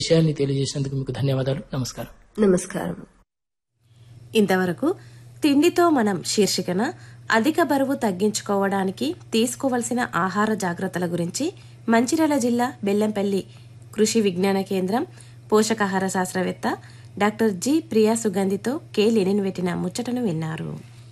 విషయాన్ని తెలియజేసినందుకు మీకు ధన్యవాదాలు నమస్కారం నమస్కారం ఇంతవరకు తిండితో మనం శీర్షికన అధిక బరువు తగ్గించుకోవడానికి తీసుకోవలసిన ఆహార జాగ్రత్తల గురించి మంచిర్యాల జిల్లా బెల్లంపల్లి కృషి విజ్ఞాన కేంద్రం పోషకాహార శాస్త్రవేత్త డాక్టర్ జి ప్రియా సుగంధితో కె లెనిన్ పెట్టిన ముచ్చటను విన్నారు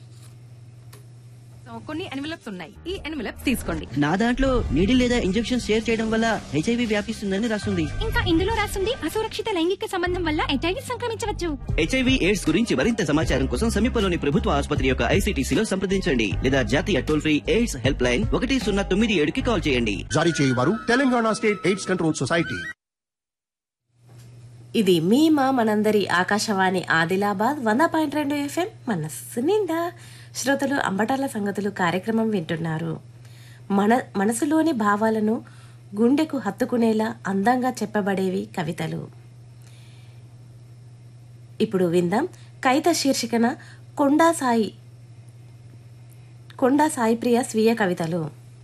కొన్ని ఎన్వలప్స్ ఉన్నాయి ఈ ఎన్వలప్స్ తీసుకోండి నా దాంట్లో నీడిల్ లేదా ఇంజెక్షన్ షేర్ చేయడం వల్ల హెచ్ఐవి వ్యాపిస్తుందని రాస్తుంది ఇంకా ఇందులో రాస్తుంది అసురక్షిత లైంగిక సంబంధం వల్ల హెచ్ఐవి సంక్రమించవచ్చు హెచ్ఐవి ఎయిడ్స్ గురించి మరింత సమాచారం కోసం సమీపంలోని ప్రభుత్వ ఆసుపత్రి యొక్క ఐసీటీసీలో సంప్రదించండి లేదా జాతీయ toll free AIDS help line ఒకటి సున్నా తొమ్మిది ఏడుకి కాల్ చేయండి జారీ చేయవారు Telangana state AIDS control society ఇది మీ మా మనందరి ఆకాశవాణి ఆదిలాబాద్ వంద పాయింట్ రెండు ఎఫ్ఎం మనస్సు నిండా శ్రోతలు అంబటాల సంగతులు కార్యక్రమం వింటున్నారు మన మనసులోని భావాలను గుండెకు హత్తుకునేలా అందంగా చెప్పబడేవి కవితలు ఇప్పుడు విందాం కవిత శీర్షికన కొండా సాయి కొండా సాయి ప్రియ స్వీయ కవితలు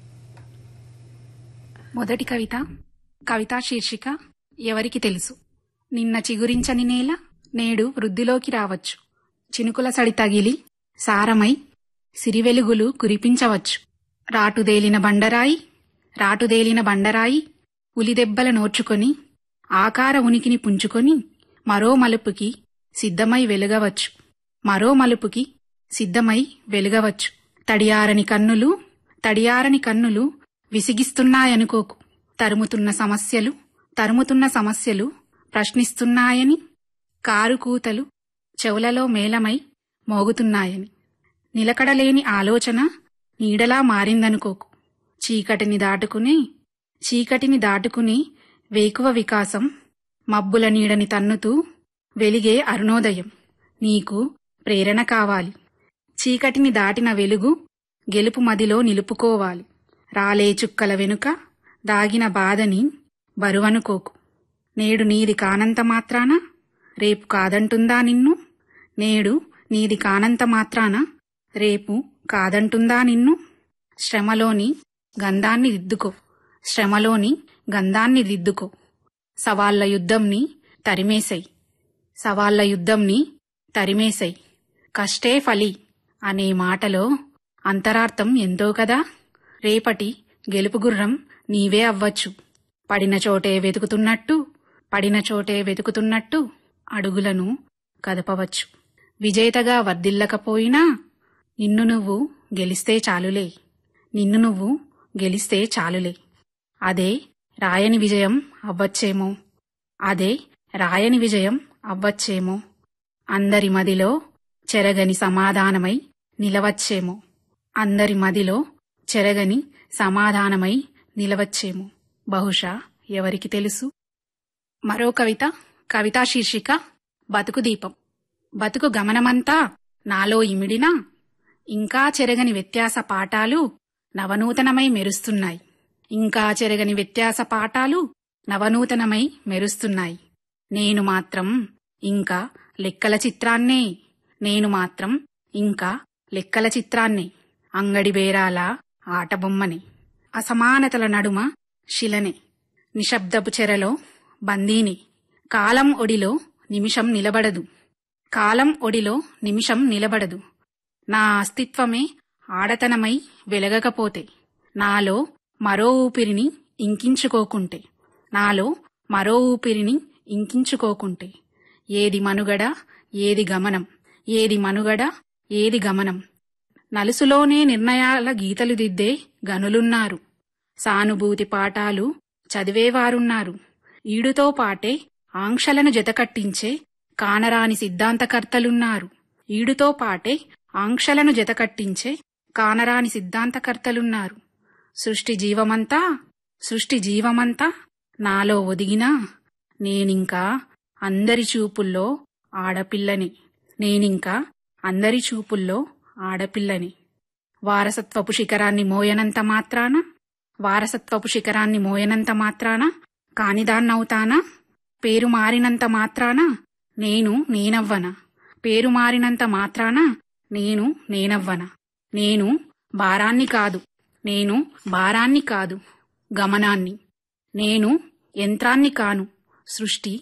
మొదటి కవిత కవితా శీర్షిక ఎవరికి తెలుసు నిన్న చిగురించని నేల నేడు వృద్ధిలోకి రావచ్చు చినుకుల సడి తగిలి సారమై సిరివెలుగులు కురిపించవచ్చు రాటుదేలిన బండరాయి రాటుదేలిన బండరాయి ఉలిదెబ్బల నోర్చుకొని ఆకార ఉనికిని పుంజుకొని మరో మలుపుకి సిద్ధమై వెలుగవచ్చు మరో మలుపుకి సిద్ధమై వెలుగవచ్చు తడియారని కన్నులు తడియారని కన్నులు విసిగిస్తున్నాయనుకోకు తరుముతున్న సమస్యలు తరుముతున్న సమస్యలు ప్రశ్నిస్తున్నాయని కారు కూతలు చెవులలో మేళమై మోగుతున్నాయని నిలకడలేని ఆలోచన నీడలా మారిందనుకోకు చీకటిని దాటుకుని చీకటిని దాటుకుని వేకువ వికాసం మబ్బుల నీడని తన్నుతూ వెలిగే అరుణోదయం నీకు ప్రేరణ కావాలి చీకటిని దాటిన వెలుగు గెలుపు మదిలో నిలుపుకోవాలి రాలే చుక్కల వెనుక దాగిన బాధని బరువనుకోకు నేడు నీది కానంత మాత్రాన రేపు కాదంటుందా నిన్ను నేడు నీది కానంత మాత్రాన రేపు కాదంటుందా నిన్ను శ్రమలోని గంధాన్ని దిద్దుకో శ్రమలోని గంధాన్ని దిద్దుకో సవాళ్ల యుద్ధంని తరిమేసై సవాళ్ల యుద్ధంని తరిమేసై కష్టే ఫలి అనే మాటలో అంతరార్థం ఎంతో కదా రేపటి గెలుపు గుర్రం నీవే అవ్వచ్చు పడిన చోటే వెతుకుతున్నట్టు పడిన చోటే వెతుకుతున్నట్టు అడుగులను కదపవచ్చు విజేతగా వర్ధిల్లకపోయినా నిన్ను నువ్వు గెలిస్తే చాలులే నిన్ను నువ్వు గెలిస్తే చాలులే అదే రాయని విజయం అవ్వచ్చేమో అదే రాయని విజయం అవ్వచ్చేమో అందరి మదిలో చెరగని సమాధానమై నిలవచ్చేమో అందరి మదిలో చెరగని సమాధానమై నిలవచ్చేమో బహుశా ఎవరికి తెలుసు మరో కవిత కవితా శీర్షిక బతుకు దీపం బతుకు గమనమంతా నాలో ఇమిడినా ఇంకా చెరగని వ్యత్యాస పాఠాలు నవనూతనమై మెరుస్తున్నాయి ఇంకా చెరగని వ్యత్యాస పాఠాలు నవనూతనమై మెరుస్తున్నాయి నేను మాత్రం ఇంకా లెక్కల చిత్రాన్నే నేను మాత్రం ఇంకా లెక్కల చిత్రాన్నే అంగడి బేరాల ఆటబొమ్మనే అసమానతల నడుమ శిలనే నిశ్శబ్దపు చెరలో బందీని కాలం ఒడిలో నిమిషం నిలబడదు కాలం ఒడిలో నిమిషం నిలబడదు నా అస్తిత్వమే ఆడతనమై వెలగకపోతే నాలో మరో ఊపిరిని ఇంకించుకోకుంటే నాలో మరో ఊపిరిని ఇంకించుకోకుంటే ఏది మనుగడ ఏది గమనం ఏది మనుగడ ఏది గమనం నలుసులోనే నిర్ణయాల గీతలు దిద్దే గనులున్నారు సానుభూతి పాఠాలు చదివేవారున్నారు ఈడుతో పాటే ఆంక్షలను జతకట్టించే కానరాని సిద్ధాంతకర్తలున్నారు ఈడుతో పాటే ఆంక్షలను జతకట్టించే కానరాని సిద్ధాంతకర్తలున్నారు సృష్టి జీవమంతా సృష్టి జీవమంతా నాలో ఒదిగినా నేనింకా అందరి చూపుల్లో ఆడపిల్లని నేనింకా అందరి చూపుల్లో ఆడపిల్లని వారసత్వపు శిఖరాన్ని మోయనంత మాత్రాన వారసత్వపు శిఖరాన్ని మోయనంత మాత్రాన కానిదాన్నవుతానా పేరు మారినంత మాత్రాన నేను నేనవ్వనా పేరు మారినంత మాత్రాన నేను నేనవ్వనా నేను భారాన్ని కాదు నేను భారాన్ని కాదు గమనాన్ని నేను యంత్రాన్ని కాను సృష్టి